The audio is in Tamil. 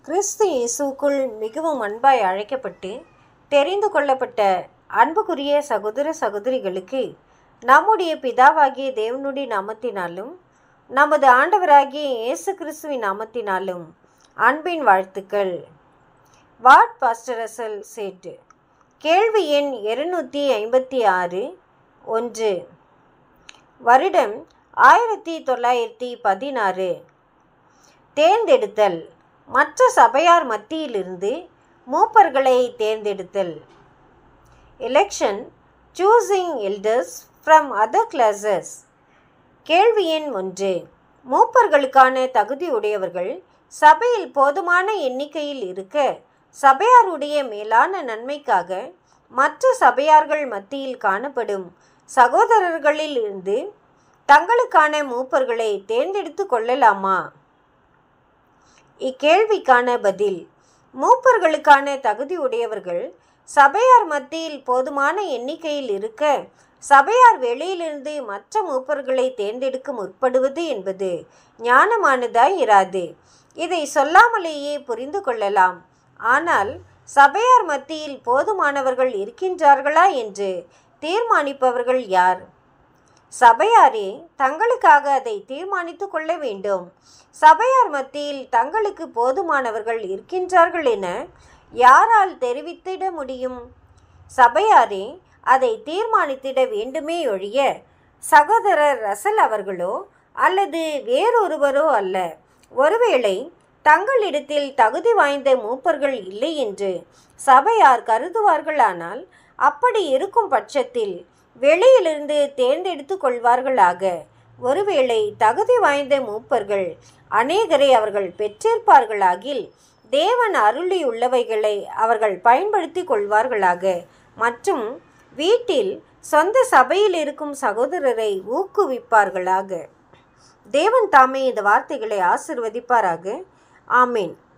கிறிஸ்து இயேசுக்குள் மிகவும் அன்பாய் அழைக்கப்பட்டு தெரிந்து கொள்ளப்பட்ட அன்புக்குரிய சகோதர சகோதரிகளுக்கு நம்முடைய பிதாவாகிய தேவனுடைய நாமத்தினாலும் நமது ஆண்டவராகிய இயேசு கிறிஸ்துவின் நாமத்தினாலும் அன்பின் வாழ்த்துக்கள் வாட் பாஸ்டரசல் சேட்டு கேள்வி எண் இருநூற்றி ஐம்பத்தி ஆறு ஒன்று வருடம் ஆயிரத்தி தொள்ளாயிரத்தி பதினாறு தேர்ந்தெடுத்தல் மற்ற சபையார் மத்தியிலிருந்து மூப்பர்களை தேர்ந்தெடுத்தல் election choosing elders from other classes கேள்வி எண் ஒன்று மூப்பர்களுக்கான தகுதியுடையவர்கள் சபையில் போதுமான எண்ணிக்கையில் இருக்க சபையாருடைய மேலான நன்மைக்காக மற்ற சபையார்கள் மத்தியில் காணப்படும் சகோதரர்களில் இருந்து தங்களுக்கான மூப்பர்களை தேர்ந்தெடுத்து கொள்ளலாமா இக்கேள்விக்கான பதில் மூப்பர்களுக்கான தகுதியுடையவர்கள் சபையார் மத்தியில் போதுமான எண்ணிக்கையில் இருக்க சபையார் வெளியிலிருந்து மற்ற மூப்பர்களை தேர்ந்தெடுக்க முற்படுவது என்பது ஞானமானதாய் இராது இதை சொல்லாமலேயே புரிந்து கொள்ளலாம் ஆனால் சபையார் மத்தியில் போதுமானவர்கள் இருக்கின்றார்களா என்று தீர்மானிப்பவர்கள் யார் சபையாரே தங்களுக்காக அதை தீர்மானித்து கொள்ள வேண்டும் சபையார் மத்தியில் தங்களுக்கு போதுமானவர்கள் இருக்கின்றார்கள் என யாரால் தெரிவித்திட முடியும் சபையாரே அதை தீர்மானித்திட வேண்டுமே ஒழிய சகோதரர் ரசல் அவர்களோ அல்லது வேறொருவரோ அல்ல ஒருவேளை தங்களிடத்தில் தகுதி வாய்ந்த மூப்பர்கள் இல்லை என்று சபையார் கருதுவார்களானால் அப்படி இருக்கும் பட்சத்தில் வெளியிலிருந்து தேர்ந்தெடுத்து கொள்வார்களாக ஒருவேளை தகுதி வாய்ந்த மூப்பர்கள் அநேகரை அவர்கள் பெற்றிருப்பார்களாகில் தேவன் அருளியுள்ளவைகளை அவர்கள் பயன்படுத்தி கொள்வார்களாக மற்றும் வீட்டில் சொந்த சபையில் இருக்கும் சகோதரரை ஊக்குவிப்பார்களாக தேவன் தாமே இந்த வார்த்தைகளை ஆசிர்வதிப்பாராக ஆமேன்